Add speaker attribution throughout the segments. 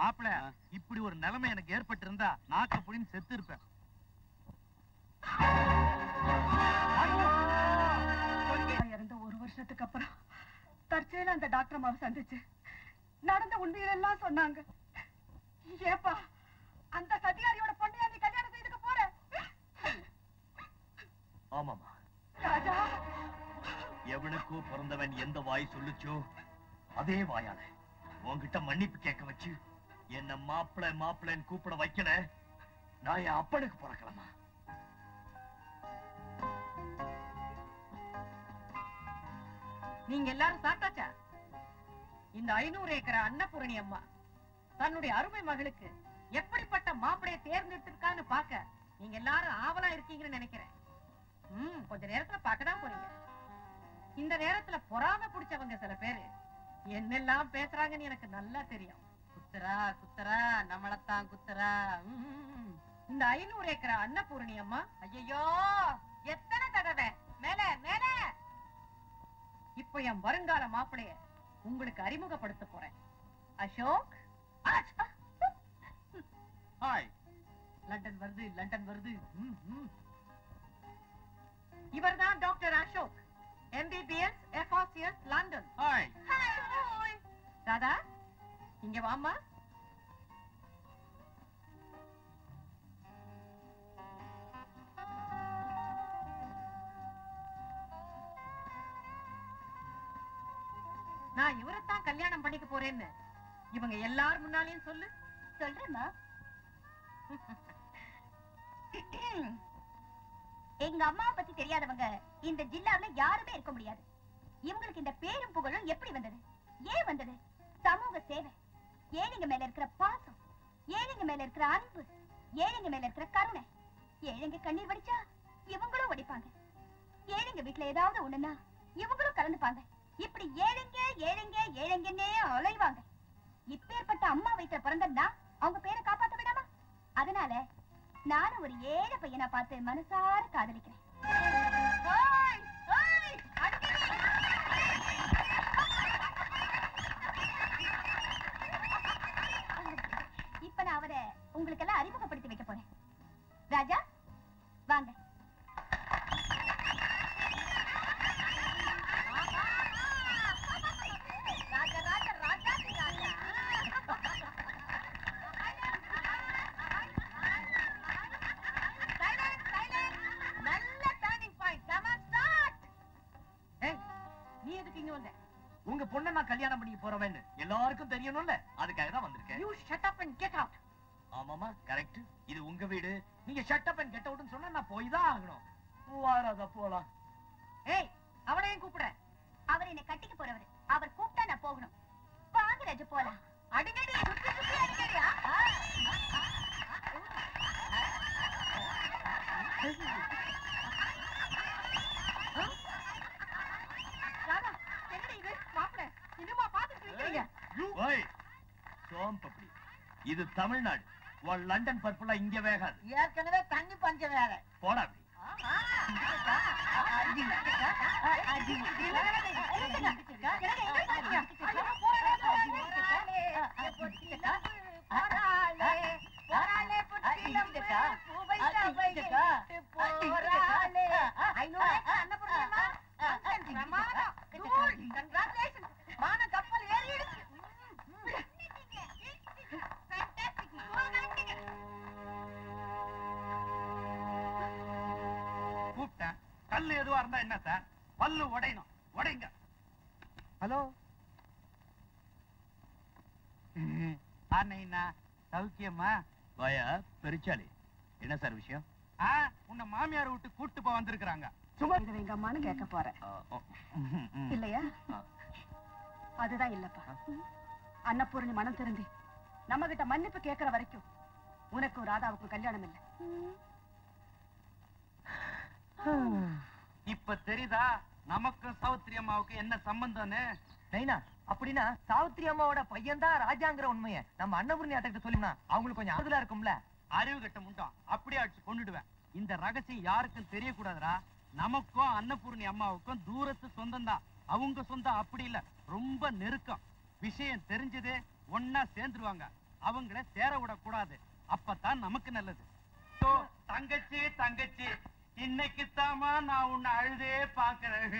Speaker 1: மாப்பிள இப்படி ஒரு நிலைமை எனக்கு ஏற்பட்டு இருந்தா நாக்க புடின்னு செத்து இருப்பேன்
Speaker 2: இறந்த ஒரு வருஷத்துக்கு அப்புறம் தற்செயல அந்த டாக்டர் அம்மாவை சந்திச்சு நடந்த உண்மைகளெல்லாம் சொன்னாங்க ஏப்பா அந்த சதிகாரியோட பொண்ணையா நீ கல்யாணம் செய்துக்க போற
Speaker 3: ஆமாமா
Speaker 2: ராஜா
Speaker 3: எவனுக்கோ பிறந்தவன் எந்த வாய் சொல்லுச்சோ அதே வாயால உன்கிட்ட மன்னிப்பு கேட்க வச்சு என்ன மாப்பிள மாப்பிளன்னு கூப்பிட வைக்கல நான் என் அப்பனுக்கு பிறக்கலமா
Speaker 2: நீங்க எல்லாரும் சாப்பிட்டாச்சா இந்த ஐநூறு ஏக்கர் அன்னபூரணி அம்மா தன்னுடைய அருமை மகளுக்கு எப்படிப்பட்ட மாப்பிளைய தேர்ந்தெடுத்திருக்கான்னு பார்க்க நீங்க எல்லாரும் ஆவலா இருக்கீங்கன்னு நினைக்கிறேன் ம் கொஞ்ச நேரத்துல பார்க்கதான் போறீங்க இந்த நேரத்துல பொறாம பிடிச்சவங்க சில பேரு என்னெல்லாம் பேசுறாங்கன்னு எனக்கு நல்லா தெரியும் குத்துறா குத்துறா நம்மளத்தான் குத்துறா ம். இந்த ஐநூறு ஏக்கர் அன்னபூரணி அம்மா ஐயோ எத்தனை தடவை மேல மேல இப்ப என் வருங்கால மாப்பிளைய உங்களுக்கு அறிமுகப்படுத்த போறேன் அசோக் ஆச்சா.
Speaker 1: ஹாய்
Speaker 2: லண்டன் வருது லண்டன் வருது ம், ம். இவர்தான் doctor Ashok MBBS FRCS London
Speaker 1: hi
Speaker 2: Radha இங்க வாமா நான் இவரைத்தான் கல்யாணம் பண்ணிக்க போறேன்னு இவங்க எல்லார் முன்னாலேயும் சொல்லு
Speaker 4: சொல்றேம்மா எங்க அம்மாவை பத்தி தெரியாதவங்க இந்த ஜில்லாவுல யாருமே இருக்க முடியாது இவங்களுக்கு இந்த பேரும் புகழும் எப்படி வந்தது ஏன் வந்தது சமூக சேவை ஏழைங்க மேல இருக்கிற பாசம் ஏழைங்க மேல இருக்கிற அன்பு ஏழைங்க மேல இருக்கிற கருணை ஏழைங்க கண்ணீர் வடிச்சா இவங்களும் வடிப்பாங்க ஏழைங்க வீட்டுல ஏதாவது ஒண்ணுன்னா இவங்களும் கலந்துப்பாங்க இப்படி ஏழைங்க ஏழைங்க ஏழைங்கன்னே அலைவாங்க இப்பேற்பட்ட அம்மா வயிற்றுல பிறந்த நான் அவங்க பேரை காப்பாத்த விடாமா அதனால நானும் ஒரு ஏழை பையனா பார்த்து மனசார காதலிக்கிறேன்
Speaker 2: ஓய், ஓய், அடிக்கடி.
Speaker 4: இப்ப நான் அவரை உங்களுக்கு எல்லாம் அறிமுகப்படுத்தி வைக்க போறேன் ராஜா வாங்க
Speaker 2: ராஜா, ராஜா, ராஜாதி ராஜா. Silence, silence. நல்ல turning point. Come on, start. ஏய், நீ எதுக்கு இங்க வந்த
Speaker 3: உங்க பொண்ணை நான் கல்யாணம் பண்ணிக்க போறவன்னு எல்லாருக்கும் தெரியணும்ல அதுக்காக தான் வந்திருக்கேன்
Speaker 2: you shut up and get out
Speaker 3: ஆமாமா கரெக்ட் இது உங்க வீடு நீங்க ஷட் அப் அண்ட் கெட் அவுட்னு சொன்னா நான் போய் தான் ஆகணும் வாராத போலாம்
Speaker 2: ஏய் அவளையும் கூப்பிடுறேன்
Speaker 4: அவர் என்ன கட்டிக்க போறவர் அவர் கூப்பிட்டா நான் போகணும் வாங்க ராஜு போலாம்
Speaker 2: அடிக்கடி சுத்தி சுத்தி அடிக்கடியா ராதா என்னடி இது மாப்பிள இன்னுமா பாத்துட்டு இருக்கீங்க
Speaker 3: ஓய் சோம்பப்படி இது தமிழ்நாடு உன் லண்டன் பர்புலா இங்க வேகாது
Speaker 2: ஏற்கனவே தண்ணி பஞ்சம் வேற
Speaker 3: போடா அப்படி
Speaker 2: கப்பல் ஏறிடுச்சு
Speaker 1: கூப்பிட்டேன் கல்லு எதுவா இருந்தா என்ன சார் பல்லு உடையணும் உடைங்க ஹலோ ஆனைனா சௌக்கியமா
Speaker 3: வாயா பெருச்சாளி என்ன சார் விஷயம்
Speaker 1: ஆ உன்னை மாமியார் விட்டு கூட்டு போக வந்திருக்கிறாங்க
Speaker 2: சும்மா இது எங்க அம்மான்னு கேட்க போறேன்
Speaker 3: ஆ, ஓ, ம், ம்.
Speaker 2: இல்லையா
Speaker 3: ஆ.
Speaker 2: அதுதான் இல்லப்பா அன்னபூரணி மனம் திருந்தி நம்ம கிட்ட மன்னிப்பு கேட்கிற வரைக்கும் உனக்கும் ராதாவுக்கும் கல்யாணம் இல்ல
Speaker 1: இப்ப தெரியுதா நமக்கும் சௌத்ரி அம்மாவுக்கும் என்ன சம்பந்தம்னு
Speaker 5: நைனா அப்படின்னா சாவித்திரி அம்மாவோட பையன் தான் ராஜாங்கிற உண்மைய நம்ம அன்னபூர்ணி அட்டக்கிட்ட சொல்லினா அவங்களுக்கு கொஞ்சம் ஆறுதலா இருக்கும்ல
Speaker 1: அறிவு கட்ட முட்டம் அப்படியே அடிச்சு கொண்டுடுவேன் இந்த ரகசியம் யாருக்கும் தெரியக்கூடாதுடா நமக்கும் அன்னபூர்ணி அம்மாவுக்கும் தூரத்து சொந்தம் தான் அவங்க சொந்தம் அப்படி இல்ல ரொம்ப நெருக்கம் விஷயம் தெரிஞ்சதே ஒன்னா சேர்ந்துருவாங்க அவங்கள சேர விடக்கூடாது அப்பதான் நமக்கு நல்லது ஓ, தங்கச்சி தங்கச்சி இன்னைக்கு தாமா நான் உன்னை அழுதே பாக்குறேன்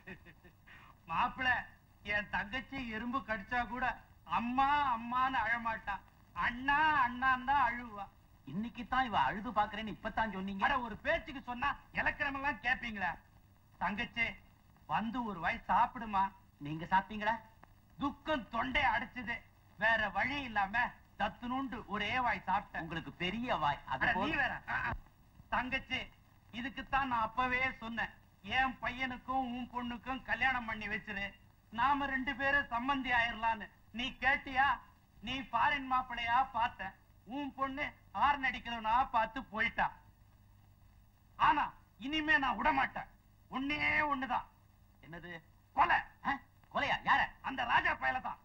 Speaker 1: மாப்பிள என் தங்கச்சி எறும்பு கடிச்சா கூட அம்மா அம்மான்னு அழமாட்டான் அண்ணா அண்ணான் தான் அழுவா
Speaker 6: இன்னைக்கு தான் இவ அழுது பாக்குறேன்னு இப்பதான் சொன்னீங்க
Speaker 1: அட ஒரு பேச்சுக்கு சொன்னா இலக்கணமெல்லாம் கேப்பீங்களா தங்கச்சி வந்து ஒரு வாய் சாப்பிடுமா
Speaker 6: நீங்க சாப்பிட்டீங்களா
Speaker 1: துக்கம் தொண்டை அடைச்சது வேற வழி இல்லாம தத்துணுண்டு ஒரே வாய் சாப்பிட்டேன்
Speaker 6: உங்களுக்கு பெரிய வாய் அது
Speaker 1: அட, நீ
Speaker 6: போதும்.
Speaker 1: வேற ஆ, ஆ. தங்கச்சி இதுக்குத்தான் நான் அப்பவே சொன்னேன் என் பையனுக்கும் உன் பொண்ணுக்கும் கல்யாணம் பண்ணி வச்சிரு நாம ரெண்டு பேரும் சம்மந்தி ஆயிரலான்னு நீ கேட்டியா நீ ஃபாரின் மாப்பிளையா பார்த்த உன் பொண்ணு ஆறு அடிக்கிறவனா பார்த்து போயிட்டா ஆனா இனிமே நான் விட மாட்டேன் ஒன்னே ஒண்ணுதான்
Speaker 6: என்னது
Speaker 1: கொலை
Speaker 6: ஆ? கொலையா யார
Speaker 1: அந்த ராஜா பயல தான்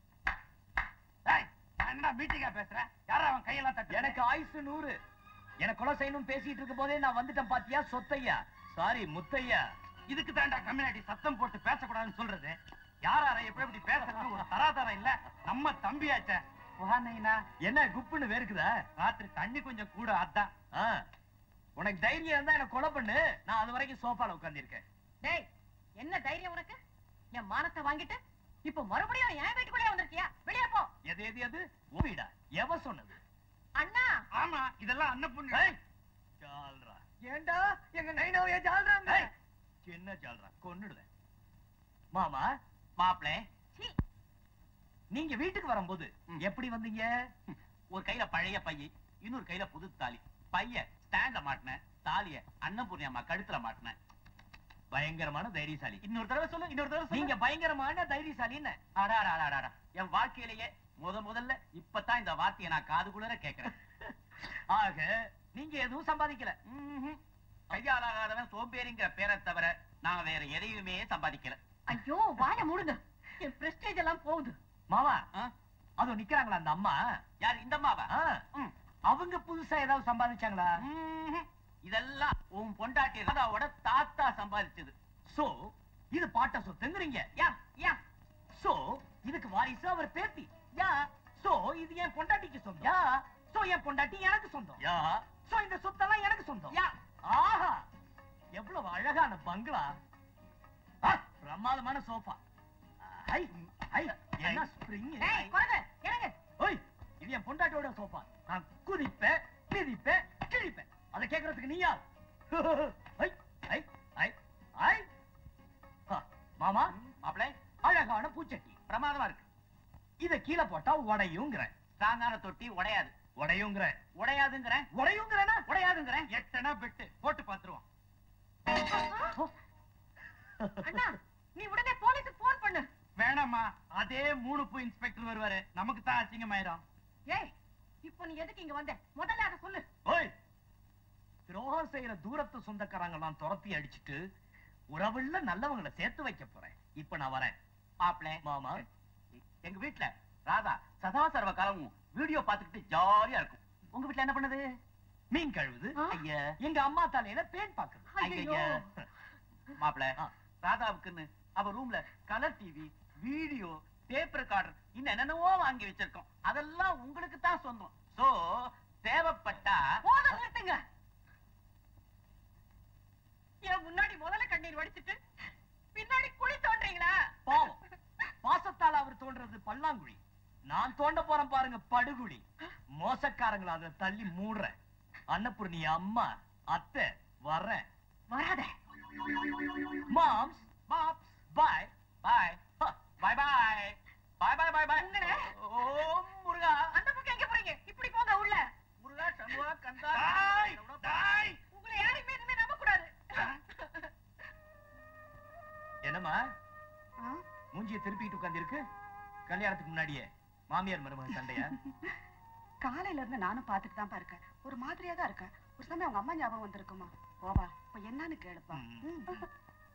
Speaker 1: டேய், நான் என்னடா மீட்டிங்கா பேசுறேன் யாரா அவன் கையெல்லாம் தட்டு
Speaker 3: எனக்கு ஆயுசு நூறு எனக்கு கொலை செய்யணும் பேசிட்டு இருக்கும் போதே நான் வந்துட்டேன் பாத்தியா சொத்தையா சாரி முத்தையா
Speaker 1: இதுக்கு தாண்டா கம்யூனிட்டி சத்தம் போட்டு பேசக்கூடாதுன்னு சொல்றது யார் யாரை எப்படி எப்படி பேசுறது ஒரு தராதரம் இல்ல நம்ம தம்பியாச்சே வானைனா
Speaker 3: என்ன குப்புன்னு வேர்க்குதா
Speaker 1: ராத்திரி தண்ணி கொஞ்சம் கூட அதான்
Speaker 3: ஆ. உனக்கு தைரியம் இருந்தா என்ன கொலை பண்ணு நான் அது வரைக்கும் சோஃபால உட்கார்ந்திருக்கேன்
Speaker 2: டேய் என்ன தைரியம் உனக்கு என் மானத்தை வாங்கிட்டு இப்ப மறுபடியும் என் வீட்டுக்குள்ளே வந்திருக்கியா வெளியே போ
Speaker 3: எது எது எது ஓவிடா எவ சொன்னது
Speaker 2: அண்ணா
Speaker 1: ஆமா இதெல்லாம் அன்னபுண்ணு
Speaker 3: ஏய், ஜால்ரா ஏண்டா எங்க நைனாவைய ஜால்றாங்க சின்ன ஜால்ரா கொன்னுடுவேன் மாமா
Speaker 6: மாப்பிளே
Speaker 2: சீ,
Speaker 3: நீங்க வீட்டுக்கு வரும்போது
Speaker 6: ம்.
Speaker 3: எப்படி வந்தீங்க
Speaker 6: ஒரு கையில பழைய பைய இன்னொரு கையில புது தாலி பைய ஸ்டாண்ட்ல மாட்டினேன் தாலிய அன்னபூர்ணி அம்மா கழுத்துல மாட்டினேன்
Speaker 3: பயங்கரமான தைரியசாலி
Speaker 6: இன்னொரு தடவை சொல்லு இன்னொரு தடவை சொல்லு
Speaker 3: நீங்க பயங்கரமான தைரியசாலின்னு
Speaker 6: அடா, அடா, அடா, அடா. என் வாழ்க்கையிலேயே முத முதல்ல இப்பதான் இந்த வார்த்தையை நான் காதுகுள்ளர கேட்கிறேன்
Speaker 3: ஆக நீங்க எதுவும் சம்பாதிக்கல
Speaker 6: ம்ஹும். கையாலாகாதவன் சோம்பேறிங்கிற பேரை தவிர நான் வேற எதையுமே சம்பாதிக்கல
Speaker 2: ஐயோ வாய மூடுங்க என் பிரஸ்டேஜ் எல்லாம் போகுது
Speaker 3: மாமா
Speaker 6: ஆ?
Speaker 3: அதோ நிக்கிறாங்களா அந்த அம்மா
Speaker 6: யார் இந்த அம்மாவா
Speaker 3: ஆ,
Speaker 6: ம்.
Speaker 3: அவங்க புதுசா ஏதாவது சம்பாதிச்சாங்களா
Speaker 6: ம்ஹும். இதெல்லாம் உன் பொண்டாட்டி ராதாவோட தாத்தா சம்பாதிச்சது
Speaker 3: சோ இது பாட்ட சொத்துங்கிறீங்க
Speaker 6: யா யா
Speaker 3: சோ இதுக்கு வாரிசு அவர் பேத்தி யா சோ இது என் பொண்டாட்டிக்கு சொந்தம் யா சோ என் பொண்டாட்டி எனக்கு சொந்தம்
Speaker 6: யா
Speaker 3: சோ இந்த சொத்தெல்லாம் எனக்கு சொந்தம்
Speaker 6: யா
Speaker 3: ஆஹா எவ்வளவு அழகான பங்களா ஆ, பிரமாதமான சோஃபா ஐ ஐ என்ன ஸ்ப்ரிங்
Speaker 2: டேய் குழந்தை இறங்கு
Speaker 3: ஓய் இது என் பொண்டாட்டியோட சோஃபா நான் குதிப்பேன் மிதிப்பேன் கிழிப்பேன் அதை கேக்குறதுக்கு நீயா ஐ ஐ ஐ ஐ ஆ, மாமா
Speaker 6: மாப்பிளை
Speaker 3: அழகான பூச்சட்டி
Speaker 6: பிரமாதமா இருக்கு
Speaker 3: இத கீழே போட்டா உடையுங்கிறேன்
Speaker 6: ஸ்ட்ராங்கான தொட்டி உடையாது
Speaker 3: உடையுங்கிறேன்
Speaker 6: உடையாதுங்கிறேன்
Speaker 3: உடையுங்கிறேனா
Speaker 6: உடையாதுங்கிறேன்
Speaker 1: எட்டனா பெட்டு போட்டு பாத்துருவோம்
Speaker 2: அண்ணா நீ உடனே போலீஸுக்கு போன் பண்ணு
Speaker 1: வேணாமா அதே மூணு பூ இன்ஸ்பெக்டர் வருவாரு நமக்கு தான் அசிங்கமாயிரும்
Speaker 2: ஏய் இப்போ நீ எதுக்கு இங்க வந்த முதல்ல அதை சொல்லு
Speaker 3: ஓய் துரோகம் செய்யற தூரத்து சொந்தக்காரங்க நான் துரத்தி அடிச்சிட்டு உறவுள்ள நல்லவங்களை சேர்த்து வைக்க போறேன் இப்ப நான் வரேன்
Speaker 6: மாப்பிளை
Speaker 3: மாமா
Speaker 6: எங்க வீட்ல ராதா சதா சர்வ காலமும் வீடியோ பார்த்துக்கிட்டு ஜாலியா இருக்கும் உங்க வீட்ல என்ன பண்ணுது
Speaker 3: மீன் கழுவுது
Speaker 2: ஆ?
Speaker 6: ஐயா
Speaker 3: எங்க அம்மா தலையில பேன் பாக்குது
Speaker 2: ஐயையோ.
Speaker 6: மாப்பிள
Speaker 3: ஆ.
Speaker 6: ராதாவுக்குன்னு அவ ரூம்ல colour TV video tape recorder இன்னும் என்னென்னவோ வாங்கி வச்சிருக்கோம் அதெல்லாம் உங்களுக்கு தான் சொந்தம் சோ தேவைப்பட்டா
Speaker 2: போதும் நிறுத்துங்க என் முன்னாடி முதல்ல கண்ணீர் வடிச்சிட்டு பின்னாடி குழி தோன்றீங்களா
Speaker 3: பாவம் பாசத்தால அவர் தோன்றது பல்லாங்குழி நான் தோண்ட போறேன் பாருங்க படுகுழி மோசக்காரங்களை அதை தள்ளி மூடுறேன் அன்னபூர்ணி அம்மா அத்தை வர்றேன்
Speaker 2: வராத
Speaker 3: மாம்ஸ்
Speaker 6: பாப்ஸ்
Speaker 3: பாய்
Speaker 6: பாய் பாய் பாய் பாய் பாய் பாய் பாய்
Speaker 2: உங்களே?
Speaker 6: ஓ முருகா
Speaker 2: அந்த பக்கம் எங்க போறீங்க இப்படி போங்க உள்ள
Speaker 6: முருகா சண்முகா கந்தா
Speaker 1: டாய், டாய்.
Speaker 2: உங்களை யாரையுமே இனிமே நம்ப கூடாது
Speaker 3: என்னம்மா மூஞ்சிய திருப்பிட்டு உட்கார்ந்திருக்கு கல்யாணத்துக்கு முன்னாடியே மாமியார் மருமகன் சண்டையா
Speaker 7: காலையில இருந்து நானும் பாத்துட்டு தான் இருக்கேன் ஒரு மாதிரியா தான் இருக்கேன் ஒரு சமயம் அவங்க அம்மா ஞாபகம் வந்திருக்குமா போவா இப்ப என்னன்னு கேளுப்பா
Speaker 3: ம்.
Speaker 7: ம்.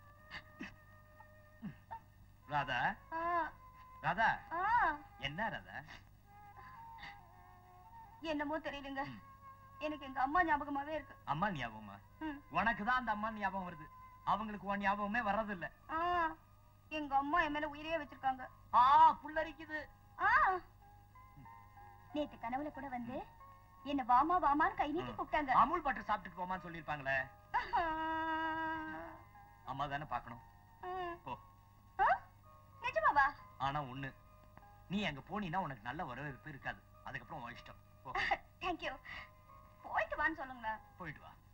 Speaker 3: ராதா
Speaker 4: ஆ,
Speaker 3: ராதா
Speaker 4: ஆ,
Speaker 3: என்ன ராதா
Speaker 4: என்னமோ தெரியலங்க எனக்கு எங்க அம்மா ஞாபகமாவே இருக்கு
Speaker 3: அம்மா ஞாபகமா
Speaker 4: ம்.
Speaker 3: உனக்கு தான் அந்த அம்மா ஞாபகம் வருது அவங்களுக்கு உன் ஞாபகமே வர்றதில்ல
Speaker 4: ஆ, எங்க அம்மா என் மேல உயிரே வச்சிருக்காங்க
Speaker 3: ஆ புல்லரிக்குது
Speaker 4: ஆ, நேத்து கனவுல கூட வந்து என்ன வாமா வாமான்னு கை நீட்டி
Speaker 3: ம்.
Speaker 4: கூப்பிட்டாங்க
Speaker 3: அமுல் பட்டர் சாப்பிட்டுட்டு போமான்னு சொல்லிருப்பாங்களே அம்மா தானே பார்க்கணும்
Speaker 4: ம்.
Speaker 3: போ.
Speaker 4: ஆ? நிஜமாவா
Speaker 3: ஆனா ஒண்ணு நீ அங்க போனீன்னா உனக்கு நல்ல வரவேற்பு இருக்காது அதுக்கப்புறம் உன் இஷ்டம் போ
Speaker 4: தேங்க்யூ போயிட்டு வான்னு சொல்லுங்களேன்
Speaker 3: போயிட்டு வா